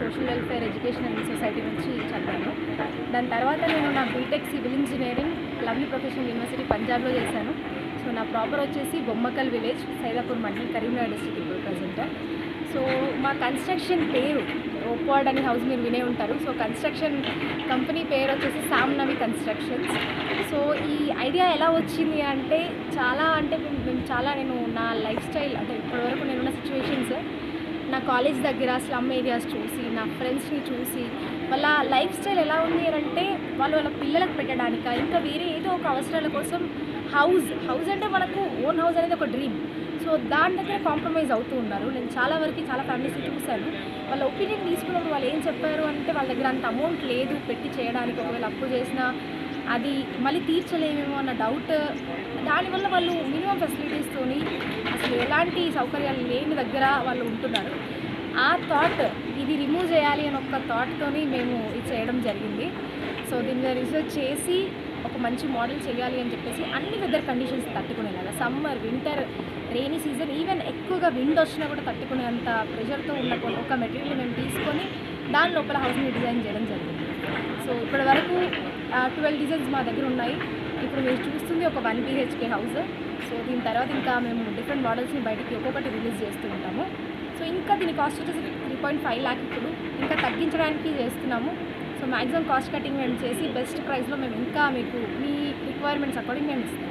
social welfare education and society నుంచి చదివాను దాని తర్వాత నేను నా BTech civil engineering lovely professional university పంజాబ్లో చేశాను సో నా ప్రాపర్ వచ్చేసి బొమ్మకల్ విలేజ్ సైదాపూర్ మండల్ కరీంనగర్ డిస్ట్రిక్ట్ ఇప్పుడు ప్రజెంట్ సో మా కన్స్ట్రక్షన్ పేరు ఓపాడ్ అనే హౌస్ మీరు వినే ఉంటారు సో కన్స్ట్రక్షన్ కంపెనీ పేరు వచ్చేసి సామ్నవి కన్స్ట్రక్షన్స్ సో ఈ ఐడియా ఎలా వచ్చింది అంటే చాలా అంటే మేము మేము చాలా నేను నా లైఫ్ స్టైల్ అంటే ఇప్పటివరకు నేనున్న సిచ్యువేషన్స్ నా కాలేజ్ దగ్గర స్లమ్ ఏరియాస్ చూసి నా ఫ్రెండ్స్ని చూసి వాళ్ళ లైఫ్ స్టైల్ ఎలా ఉంది అని అంటే వాళ్ళు వాళ్ళ పిల్లలకు పెట్టడానిక ఇంకా వేరే ఏదో ఒక అవసరాల కోసం హౌస్ హౌస్ అంటే మనకు ఓన్ హౌస్ అనేది ఒక డ్రీమ్ సో దాని దగ్గర కాంప్రమైజ్ అవుతూ ఉన్నారు నేను చాలా వరకు చాలా ఫ్యామిలీస్ని చూశాను వాళ్ళ ఒపీనియన్ తీసుకున్నప్పుడు వాళ్ళు ఏం చెప్పారు అంటే వాళ్ళ దగ్గర అంత అమౌంట్ లేదు పెట్టి చేయడానికి ఒకవేళ అప్పు చేసినా అది మళ్ళీ తీర్చలేమేమో అన్న డౌట్ దానివల్ల వాళ్ళు మినిమం ఫెసిలిటీస్తోని అసలు ఎలాంటి సౌకర్యాలు లేని దగ్గర వాళ్ళు ఉంటున్నారు ఆ థాట్ ఇది రిమూవ్ చేయాలి అని ఒక థాట్తోని మేము ఇది చేయడం జరిగింది సో దీని మీద రీసెర్చ్ చేసి ఒక మంచి మోడల్ చేయాలి అని చెప్పేసి అన్ని వెదర్ కండిషన్స్ తట్టుకునేలాగా summer winter rainy season even ఎక్కువగా విండ్ వచ్చినా కూడా తట్టుకునేంత ప్రెషర్తో ఉన్న కొన్ని- ఒక మెటీరియల్ మేము తీసుకొని దాని లోపల హౌస్ని డిజైన్ చేయడం జరిగింది సో ఇప్పటి వరకు ట్వెల్వ్ డిజైన్స్ మా దగ్గర ఉన్నాయి ఇప్పుడు మీరు చూస్తుంది ఒక వన్ బీహెచ్కే హౌస్ సో దీని తర్వాత ఇంకా మేము డిఫరెంట్ మోడల్స్ని బయటికి ఒక్కొక్కటి రిలీజ్ చేస్తూ ఉంటాము సో ఇంకా దీని కాస్ట్ వచ్చేసి త్రీ పాయింట్ ఫైవ్ ల్యాక్ ఇప్పుడు ఇంకా తగ్గించడానికి చేస్తున్నాము సో మ్యాక్సిమం కాస్ట్ కటింగ్ మేము చేసి బెస్ట్ ప్రైస్లో మేము ఇంకా మీకు మీ రిక్వైర్మెంట్స్ అకార్డింగ్ మేము ఇస్తాము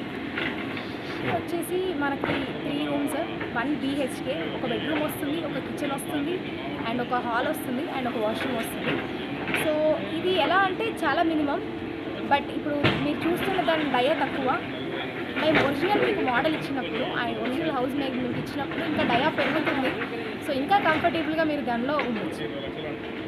వచ్చేసి మనకి త్రీ రూమ్స్ వన్ బీహెచ్కే ఒక బెడ్రూమ్ వస్తుంది ఒక కిచెన్ వస్తుంది అండ్ ఒక హాల్ వస్తుంది అండ్ ఒక వాష్రూమ్ వస్తుంది సో ఇది ఎలా అంటే చాలా మినిమం బట్ ఇప్పుడు మీరు చూస్తున్న దాని దయ తక్కువ మేము ఒరిజినల్ మీకు మోడల్ ఇచ్చినప్పుడు అండ్ ఒరిజినల్ హౌస్ మీకు మీకు ఇచ్చినప్పుడు ఇంకా డయా పెరుగుతుంది సో ఇంకా కంఫర్టబుల్గా మీరు దానిలో ఉండొచ్చు